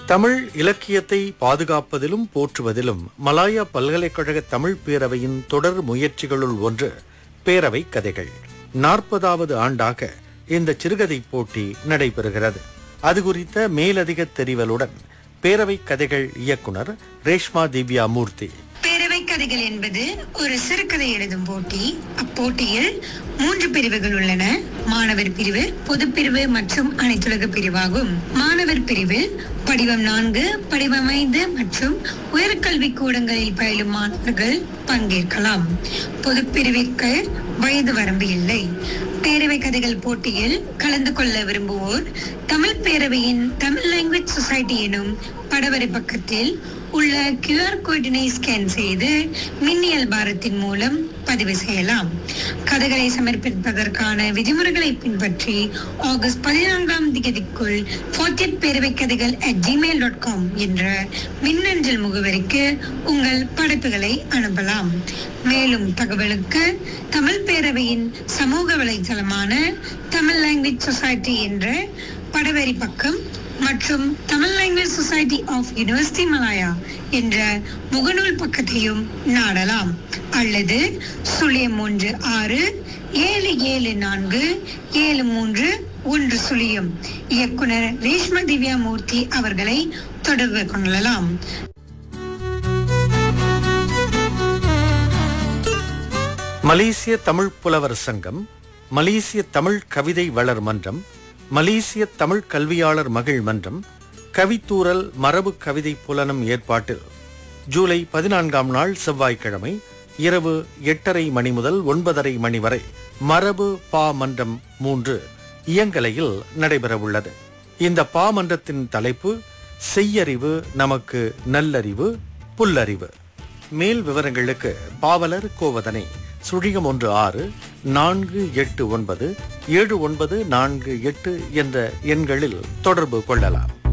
தமிழ் இலக்கியத்தை பாதுகாப்பதிலும் போற்றுவதிலும் மலாயா பல்கலைக்கழக தமிழ் பேரவையின் தொடர் முயற்சிகளுள் ஒன்று பேரவை கதைகள் நாற்பதாவது ஆண்டாக இந்த சிறுகதை போட்டி நடைபெறுகிறது அது குறித்த மேலதிக தெரிவலுடன் பேரவை கதைகள் இயக்குனர் ரேஷ்மா திவ்யா மூர்த்தி பேரவை கதைகள் என்பது ஒரு சிறுகதை எழுதும் போட்டி அப்போட்டியில் மூன்று பிரிவுகள் உள்ளன மாணவர் பிரிவு பொதுப்பிரிவு மற்றும் அனைத்துலக பிரிவாகும் மாணவர் பிரிவில் படிவம் நான்கு படிவம் ஐந்து மற்றும் உயர்கல்வி கூடங்களில் பயிலும் மாணவர்கள் பங்கேற்கலாம் பொதுப்பிரிவிற்கு வயது வரம்பு இல்லை பேரவை கதைகள் போட்டியில் கலந்து கொள்ள விரும்புவோர் தமிழ் பேரவையின் தமிழ் லாங்குவேஜ் சொசைட்டி எனும் படவரை பக்கத்தில் உள்ள கியூஆர் கோடினை ஸ்கேன் செய்து மின்னியல் பாரத்தின் மூலம் பதிவு செய்யலாம் கதைகளை சமர்ப்பிப்பதற்கான விதிமுறைகளை பின்பற்றி ஆகஸ்ட் பதினான்காம் தேதிக்குள் ஃபோர்டியட் பேரவை கதைகள் அட் ஜிமெயில் டாட் காம் என்ற மின்னஞ்சல் முகவரிக்கு உங்கள் படைப்புகளை அனுப்பலாம் மேலும் தகவலுக்கு தமிழ் பேரவையின் சமூக வலைதளமான தமிழ் லாங்குவேஜ் சொசைட்டி என்ற படவரி பக்கம் மற்றும் Tamil language society of university Malaya என்ற முகநூல் பக்கத்தையும் நாடலாம் அல்லது சுழியம் ஒன்று ஆறு ஏழு ஏழு நான்கு ஏழு மூன்று ஒன்று சுழியம் இயக்குனர் ரேஷ்மா திவ்யா மூர்த்தி அவர்களை தொடர்பு கொள்ளலாம் மலேசிய தமிழ் புலவர் சங்கம் மலேசிய தமிழ் கவிதை வளர் மன்றம் மலேசிய தமிழ் கல்வியாளர் மகிழ் மன்றம் கவித்தூரல் மரபு கவிதை புலனம் ஏற்பாட்டில் ஜூலை பதினான்காம் நாள் செவ்வாய்க்கிழமை இரவு எட்டரை மணி முதல் ஒன்பதரை மணி வரை மரபு பா மன்றம் மூன்று இயங்கலையில் நடைபெறவுள்ளது இந்த பா மன்றத்தின் தலைப்பு செய்யறிவு நமக்கு நல்லறிவு புல்லறிவு மேல் விவரங்களுக்கு பாவலர் கோவதனை சுழியம் ஒன்று ஆறு நான்கு எட்டு ஒன்பது ஏழு ஒன்பது நான்கு எட்டு என்ற எண்களில் தொடர்பு கொள்ளலாம்